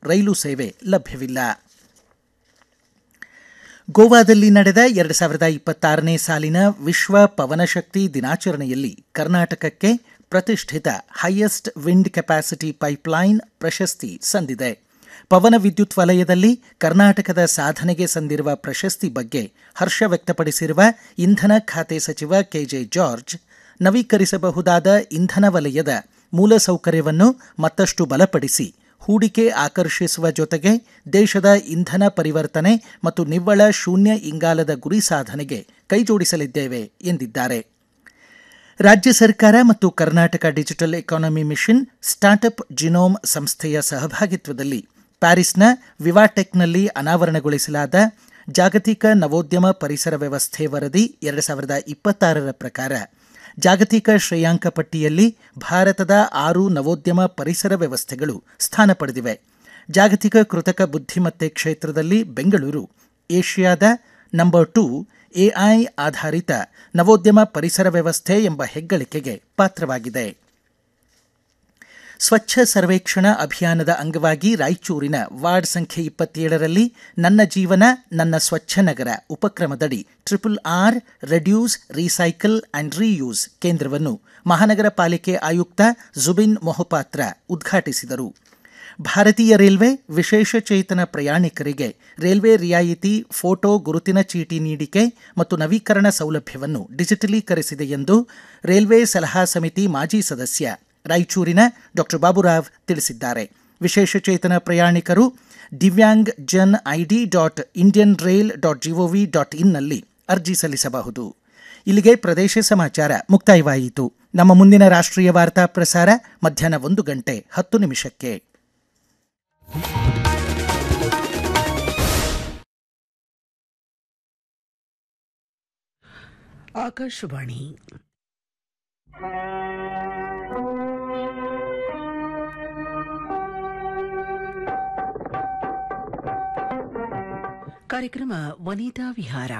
ರೈಲು ಸೇವೆ ಲಭ್ಯವಿಲ್ಲ ಗೋವಾದಲ್ಲಿ ನಡೆದ ಎರಡು ಸಾವಿರದ ಇಪ್ಪತ್ತಾರನೇ ಸಾಲಿನ ವಿಶ್ವ ಪವನಶಕ್ತಿ ದಿನಾಚರಣೆಯಲ್ಲಿ ಕರ್ನಾಟಕಕ್ಕೆ ಪ್ರತಿಷ್ಠಿತ ಹೈಯೆಸ್ಟ್ ವಿಂಡ್ ಕೆಪಾಸಿಟಿ ಪೈಪ್ಲೈನ್ ಪ್ರಶಸ್ತಿ ಸಂದಿದೆ ಪವನ ವಿದ್ಯುತ್ ವಲಯದಲ್ಲಿ ಕರ್ನಾಟಕದ ಸಾಧನೆಗೆ ಸಂದಿರುವ ಪ್ರಶಸ್ತಿ ಬಗ್ಗೆ ಹರ್ಷ ವ್ಯಕ್ತಪಡಿಸಿರುವ ಇಂಧನ ಖಾತೆ ಸಚಿವ ಕೆಜೆ ಜಾರ್ಜ್ ನವೀಕರಿಸಬಹುದಾದ ಇಂಧನ ವಲಯದ ಮೂಲಸೌಕರ್ಯವನ್ನು ಮತ್ತಷ್ಟು ಬಲಪಡಿಸಿ ಹೂಡಿಕೆ ಆಕರ್ಷಿಸುವ ಜೊತೆಗೆ ದೇಶದ ಇಂಧನ ಪರಿವರ್ತನೆ ಮತ್ತು ನಿವ್ವಳ ಶೂನ್ಯ ಇಂಗಾಲದ ಗುರಿ ಸಾಧನೆಗೆ ಕೈಜೋಡಿಸಲಿದ್ದೇವೆ ಎಂದಿದ್ದಾರೆ ರಾಜ್ಯ ಸರ್ಕಾರ ಮತ್ತು Karnataka digital economy mission startup genome ಸಂಸ್ಥೆಯ ಸಹಭಾಗಿತ್ವದಲ್ಲಿ ಪ್ಯಾರಿಸ್ನ ವಿವಾಟೆಕ್ನಲ್ಲಿ ಅನಾವರಣಗೊಳಿಸಲಾದ ಜಾಗತಿಕ ನವೋದ್ಯಮ ಪರಿಸರ ವ್ಯವಸ್ಥೆ ವರದಿ ಎರಡು ಸಾವಿರದ ಇಪ್ಪತ್ತಾರರ ಪ್ರಕಾರ ಜಾಗತಿಕ ಶ್ರೇಯಾಂಕ ಪಟ್ಟಿಯಲ್ಲಿ ಭಾರತದ ಆರು ನವೋದ್ಯಮ ಪರಿಸರ ವ್ಯವಸ್ಥೆಗಳು ಸ್ಥಾನ ಪಡೆದಿವೆ ಜಾಗತಿಕ ಕೃತಕ ಬುದ್ಧಿಮತ್ತೆ ಕ್ಷೇತ್ರದಲ್ಲಿ ಬೆಂಗಳೂರು ಏಷ್ಯಾದ ನಂಬರ್ ಟೂ ಎಐ ಆಧಾರಿತ ನವೋದ್ಯಮ ಪರಿಸರ ವ್ಯವಸ್ಥೆ ಎಂಬ ಹೆಗ್ಗಳಿಕೆಗೆ ಪಾತ್ರವಾಗಿದೆ ಸ್ವಚ್ಛ ಸರ್ವೇಕ್ಷಣಾ ಅಭಿಯಾನದ ಅಂಗವಾಗಿ ರಾಯಚೂರಿನ ವಾರ್ಡ್ ಸಂಖ್ಯೆ ಇಪ್ಪತ್ತೇಳರಲ್ಲಿ ನನ್ನ ಜೀವನ ನನ್ನ ಸ್ವಚ್ಛ ನಗರ ಉಪಕ್ರಮದಡಿ triple R reduce recycle and reuse ಕೇಂದ್ರವನ್ನು ಮಹಾನಗರ ಪಾಲಿಕೆ ಆಯುಕ್ತ ಜುಬಿನ್ ಮೊಹಪಾತ್ರ ಉದ್ಘಾಟಿಸಿದರು ಭಾರತೀಯ ರೈಲ್ವೆ ವಿಶೇಷ ಚೇತನ ಪ್ರಯಾಣಿಕರಿಗೆ ರೈಲ್ವೆ ರಿಯಾಯಿತಿ ಫೋಟೋ ಗುರುತಿನ ಚೀಟಿ ನೀಡಿಕೆ ಮತ್ತು ನವೀಕರಣ ಸೌಲಭ್ಯವನ್ನು ಡಿಜಿಟಲೀಕರಿಸಿದೆ ಎಂದು ರೈಲ್ವೆ ಸಲಹಾ ಸಮಿತಿ ಮಾಜಿ ಸದಸ್ಯ ರಾಯಚೂರಿನ ಡಾಕ್ಟರ್ ಬಾಬುರಾವ್ ತಿಳಿಸಿದ್ದಾರೆ ವಿಶೇಷ ಚೇತನ ಪ್ರಯಾಣಿಕರು Divyangjan ID dot Indian rail dot GOV dot ಇನ್ನಲ್ಲಿ ಅರ್ಜಿ ಸಲ್ಲಿಸಬಹುದು ಇಲ್ಲಿಗೆ ಪ್ರದೇಶ ಸಮಾಚಾರ ಮುಕ್ತಾಯವಾಯಿತು ನಮ್ಮ ಮುಂದಿನ ರಾಷ್ಟ್ರೀಯ ವಾರ್ತಾ ಪ್ರಸಾರ ಮಧ್ಯಾಹ್ನ ಒಂದು ಗಂಟೆ ಹತ್ತು ನಿಮಿಷಕ್ಕೆ ಆಕಾಶವಾಣಿ ಕಾರ್ಯಕ್ರಮ ವನಿತಾ ವಿಹಾರ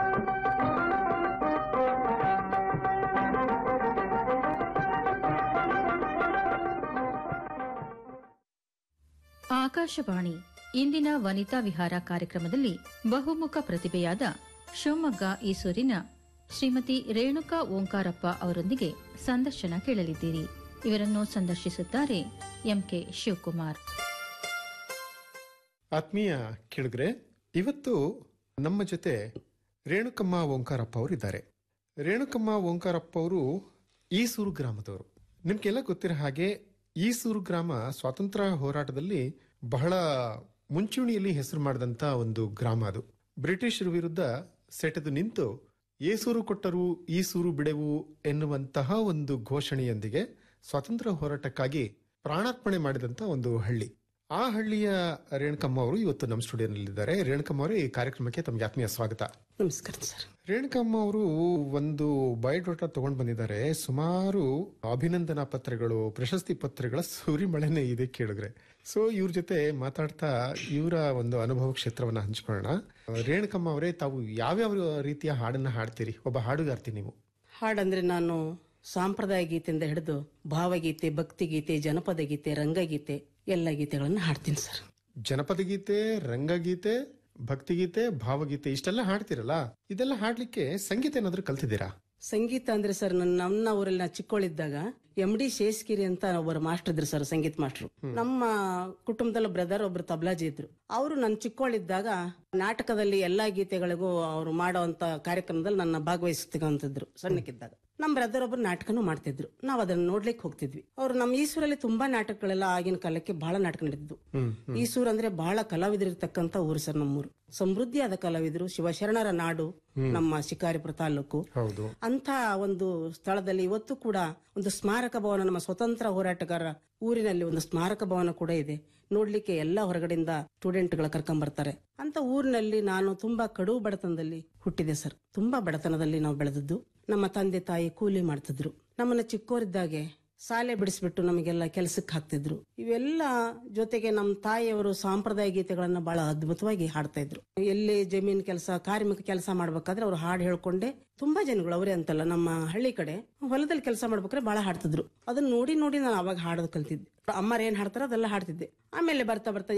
ಆಕಾಶವಾಣಿ ಇಂದಿನ ವನಿತಾ ವಿಹಾರ ಕಾರ್ಯಕ್ರಮದಲ್ಲಿ ಬಹುಮುಖ ಪ್ರತಿಭೆಯಾದ ಶಿವಮೊಗ್ಗ ಈಸೂರಿನ ಶ್ರೀಮತಿ ರೇಣುಕಾ ಓಂಕಾರಪ್ಪ ಅವರೊಂದಿಗೆ ಸಂದರ್ಶನ ಕೇಳಲಿದ್ದೀರಿ ಇವರನ್ನು ಸಂದರ್ಶಿಸುತ್ತಾರೆ ಎಂಕೆ ಶಿವಕುಮಾರ್ ಆತ್ಮೀಯ ಕೇಳಿದ್ರೆ ಇವತ್ತು ನಮ್ಮ ಜೊತೆ ರೇಣುಕಮ್ಮ ಓಂಕಾರಪ್ಪ ಅವರು ಇದ್ದಾರೆ ರೇಣುಕಮ್ಮ ಓಂಕಾರಪ್ಪ ಅವರು ಈಸೂರು ಗ್ರಾಮದವರು ನಿಮ್ಗೆಲ್ಲ ಗೊತ್ತಿರೋ ಹಾಗೆ ಈಸೂರು ಗ್ರಾಮ ಸ್ವಾತಂತ್ರ್ಯ ಹೋರಾಟದಲ್ಲಿ ಬಹಳ ಮುಂಚೂಣಿಯಲ್ಲಿ ಹೆಸರು ಮಾಡಿದಂತ ಒಂದು ಗ್ರಾಮ ಅದು ಬ್ರಿಟಿಷರ ವಿರುದ್ಧ ಸೆಟೆದು ನಿಂತು ಏಸೂರು ಕೊಟ್ಟರು ಈಸೂರು ಬಿಡೆವು ಎನ್ನುವಂತಹ ಒಂದು ಘೋಷಣೆಯೊಂದಿಗೆ ಸ್ವಾತಂತ್ರ್ಯ ಹೋರಾಟಕ್ಕಾಗಿ ಪ್ರಾಣಾರ್ಪಣೆ ಮಾಡಿದಂತ ಒಂದು ಹಳ್ಳಿ ಆ ಹಳ್ಳಿಯ ರೇಣುಕಮ್ಮ ಅವರು ಇವತ್ತು ನಮ್ಮ ಸ್ಟುಡಿಯೋನಲ್ಲಿದ್ದಾರೆ ರೇಣುಕಮ್ಮ ಅವರು ಈ ಕಾರ್ಯಕ್ರಮಕ್ಕೆ ತಮಗೆ ಆತ್ಮೀಯ ಸ್ವಾಗತ ನಮಸ್ಕಾರ ಸರ್ ರೇಣುಕಮ್ಮ ಅವರು ಒಂದು ಬಯೋಡಾಟಾ ತಗೊಂಡ್ ಬಂದಿದ್ದಾರೆ ಸುಮಾರು ಅಭಿನಂದನಾ ಪತ್ರಗಳು ಪ್ರಶಸ್ತಿ ಪತ್ರಗಳ ಸುರಿಮಳೆನೆ ಇದೆ ಕೇಳಿದ್ರೆ ಸೊ ಇವ್ರ ಜೊತೆ ಮಾತಾಡ್ತಾ ಇವರ ಒಂದು ಅನುಭವ ಕ್ಷೇತ್ರವನ್ನ ಹಂಚ್ಕೊಳ್ಳೋಣ ರೇಣುಕಮ್ಮ ಅವರೇ ತಾವು ಯಾವ್ಯಾವ ರೀತಿಯ ಹಾಡನ್ನ ಹಾಡ್ತೀರಿ ಒಬ್ಬ ಹಾಡುಗಾರ್ತಿ ನೀವು ಹಾಡಂದ್ರೆ ನಾನು ಸಾಂಪ್ರದಾಯ ಗೀತೆಯಿಂದ ಹಿಡಿದು ಭಾವಗೀತೆ ಭಕ್ತಿಗೀತೆ ಜನಪದ ಗೀತೆ ರಂಗಗೀತೆ ಎಲ್ಲ ಗೀತೆಗಳನ್ನು ಹಾಡ್ತೀನಿ ಸರ್ ಜನಪದ ಗೀತೆ ರಂಗಗೀತೆ ಭಕ್ತಿಗೀತೆ ಭಾವಗೀತೆ ಇಷ್ಟೆಲ್ಲ ಹಾಡ್ತಿರಲ್ಲ ಇದೆಲ್ಲ ಹಾಡ್ಲಿಕ್ಕೆ ಸಂಗೀತ ಏನಾದ್ರೂ ಕಲ್ತಿದ್ದೀರಾ ಸಂಗೀತ ಅಂದ್ರೆ ಸರ್ ನನ್ನ ನನ್ನ ಊರಲ್ಲಿ ನಾ ಚಿಕ್ಕವಳಿದ್ದಾಗ ಎಂ ಡಿ ಶೇಷ್ಗಿರಿ ಅಂತ ಒಬ್ಬರು ಮಾಸ್ಟರ್ ಇದ್ರು ಸರ್ ಸಂಗೀತ ಮಾಸ್ಟರ್ ನಮ್ಮ ಕುಟುಂಬದಲ್ಲಿ ಬ್ರದರ್ ಒಬ್ರು ತಬ್ಲಾಜಿ ಇದ್ರು ಅವರು ನನ್ನ ಚಿಕ್ಕವಳಿದ್ದಾಗ ನಾಟಕದಲ್ಲಿ ಎಲ್ಲಾ ಗೀತೆಗಳಿಗೂ ಅವರು ಮಾಡುವಂತ ಕಾರ್ಯಕ್ರಮದಲ್ಲಿ ನನ್ನ ಭಾಗವಹಿಸ್ತಿದ್ರು ಸಣ್ಣಕ್ಕಿದ್ದಾಗ ನಮ್ಮ ಬ್ರದರ್ ಒಬ್ರು ನಾಟಕನೂ ಮಾಡ್ತಿದ್ರು ನಾವು ಅದನ್ನ ನೋಡ್ಲಿಕ್ಕೆ ಹೋಗ್ತಿದ್ವಿ ಅವ್ರು ನಮ್ಮ ಈಸೂರಲ್ಲಿ ತುಂಬಾ ನಾಟಕಗಳೆಲ್ಲ ಆಗಿನ ಕಾಲಕ್ಕೆ ಬಹಳ ನಾಟಕ ನಡೆದಿದ್ವು ಈಸೂರ್ ಅಂದ್ರೆ ಬಹಳ ಕಲಾವಿದರಿರ್ತಕ್ಕಂತ ಊರು ಸರ್ ನಮ್ಮೂರು ಸಮೃದ್ಧಿಯಾದ ಕಲಾವಿದರು ಶಿವಶರಣರ ನಾಡು ನಮ್ಮ ಶಿಕಾರಿಪುರ ತಾಲೂಕು ಹೌದು ಅಂತ ಒಂದು ಸ್ಥಳದಲ್ಲಿ ಇವತ್ತು ಕೂಡ ಒಂದು ಸ್ಮಾರಕ ಭವನ ನಮ್ಮ ಸ್ವತಂತ್ರ ಹೋರಾಟಗಾರ ಊರಿನಲ್ಲಿ ಒಂದು ಸ್ಮಾರಕ ಭವನ ಕೂಡ ಇದೆ ನೋಡ್ಲಿಕ್ಕೆ ಎಲ್ಲ ಹೊರಗಡೆಯಿಂದ ಸ್ಟೂಡೆಂಟ್ಗಳ ಕರ್ಕೊಂಡ್ ಬರ್ತಾರೆ ಅಂತ ಊರಿನಲ್ಲಿ ನಾನು ತುಂಬಾ ಕಡು ಬಡತನದಲ್ಲಿ ಹುಟ್ಟಿದೆ ಸರ್ ತುಂಬಾ ಬಡತನದಲ್ಲಿ ನಾವು ಬೆಳೆದದ್ದು ನಮ್ಮ ತಂದೆ ತಾಯಿ ಕೂಲಿ ಮಾಡ್ತಿದ್ರು ನಮ್ಮನ್ನ ಚಿಕ್ಕೋರಿದ್ದಾಗೆ ಶಾಲೆ ಬಿಡಿಸ್ಬಿಟ್ಟು ನಮಗೆಲ್ಲ ಕೆಲಸಕ್ಕೆ ಹಾಕ್ತಿದ್ರು ಇವೆಲ್ಲ ಜೊತೆಗೆ ನಮ್ಮ ತಾಯಿಯವರು ಸಾಂಪ್ರದಾಯ ಗೀತೆಗಳನ್ನ ಬಹಳ ಅದ್ಭುತವಾಗಿ ಹಾಡ್ತಾ ಇದ್ರು ಎಲ್ಲಿ ಜಮೀನ್ ಕೆಲಸ ಕಾರ್ಮಿಕ ಕೆಲಸ ಮಾಡ್ಬೇಕಾದ್ರೆ ಅವ್ರು ಹಾಡು ಹೇಳ್ಕೊಂಡೆ ತುಂಬಾ ಜನಗಳು ಅವರೇ ಅಂತಲ್ಲ ನಮ್ಮ ಹಳ್ಳಿ ಕಡೆ ಹೊಲದಲ್ಲಿ ಕೆಲಸ ಮಾಡ್ಬೇಕಾದ್ರೆ ಬಹಳ ಹಾಡ್ತಿದ್ರು ಅದನ್ನ ನೋಡಿ ನೋಡಿ ನಾನು ಅವಾಗ ಹಾಡೋದು ಕಲ್ತಿದ್ದೆ ಅಮ್ಮರು ಏನ್ ಹಾಡ್ತಾರೋ ಅದೆಲ್ಲ ಹಾಡ್ತಿದ್ದೆ ಆಮೇಲೆ ಬರ್ತಾ ಬರ್ತಾ